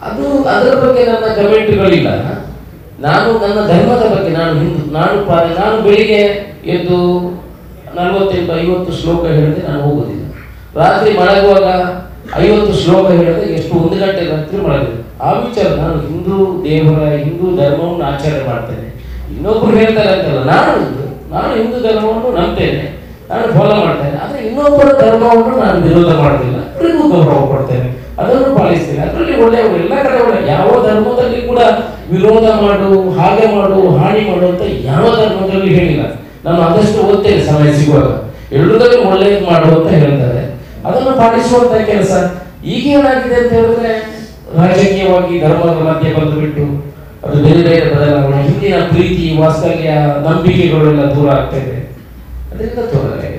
ಅದು ಅದರ ಬಗ್ಗೆ ನನ್ನ ಕಮೆಂಟ್ಗಳಿಲ್ಲ ನಾನು ನನ್ನ ಧರ್ಮದ ಬಗ್ಗೆ ನಾನು ಹಿಂದೂ ನಾನು ಪಾ- ನಾನು ಬೆಳಿಗ್ಗೆ ಎದ್ದು ನಲವತ್ತೆಂಟು ಐವತ್ತು ಶ್ಲೋಕ ಹೇಳಿದ್ರೆ ನಾನು ಹೋಗೋದಿಲ್ಲ ರಾತ್ರಿ ಮಲಗುವಾಗ ಐವತ್ತು ಶ್ಲೋಕ ಹೇಳಿದ್ರೆ ಎಷ್ಟು ಒಂದು ಗಂಟೆ ರಾತ್ರಿ ಮಲಗಿದೆ ಆ ವಿಚಾರ ನಾನು ಹಿಂದೂ ದೇವರ ಹಿಂದೂ ಧರ್ಮವನ್ನು ಆಚರಣೆ ಮಾಡ್ತೇನೆ ಇನ್ನೊಬ್ರು ಹೇಳ್ತಾರೆ ಅಂತಲ್ಲ ನಾನು ಹಿಂದೂ ನಾನು ಹಿಂದೂ ಧರ್ಮವನ್ನು ನಂಬ್ತೇನೆ ನಾನು ಫಾಲೋ ಮಾಡ್ತೇನೆ ಆದರೆ ಇನ್ನೊಬ್ಬರ ಧರ್ಮವನ್ನು ನಾನು ವಿರೋಧ ಮಾಡೋದಿಲ್ಲ ಅವರಿಗೂ ಗೌರವ ಕೊಡ್ತೇನೆ ಅದನ್ನು ಪಾಲಿಸ್ತೇನೆ ಅದರಲ್ಲಿ ಒಳ್ಳೆಯವರು ಎಲ್ಲ ಕಡೆ ಒಳ್ಳೆ ಯಾವ ಧರ್ಮದಲ್ಲಿ ಕೂಡ ವಿರೋಧ ಮಾಡು ಹಾಗೆ ಮಾಡು ಹಾನಿ ಮಾಡು ಅಂತ ಯಾವ ಧರ್ಮದಲ್ಲಿ ಹೇಳಿಲ್ಲ ನಾನು ಆದಷ್ಟು ಓದ್ತೇನೆ ಸಮಯ ಸಿಗುವಾಗ ಎಲ್ಲರಲ್ಲಿ ಒಳ್ಳೆಯದು ಮಾಡು ಅಂತ ಹೇಳ್ತಾರೆ ಅದನ್ನು ಪಾಲಿಸುವಂತ ಕೆಲಸ ಈಗ ಏನಾಗಿದೆ ಅಂತ ಹೇಳಿದ್ರೆ ರಾಜಕೀಯವಾಗಿ ಧರ್ಮದ ಮಧ್ಯೆ ಬಂದು ಬಿಟ್ಟು ಅದು ಬೇರೆ ಬೇರೆ ಬದಲಾವಣೆ ಹಿಂದಿನ ಪ್ರೀತಿ ವಾತ್ಸಲ್ಯ ನಂಬಿಕೆಗಳೆಲ್ಲ ದೂರ ಆಗ್ತಾ ಇದೆ ಅದರಿಂದ ತೊಂದರೆ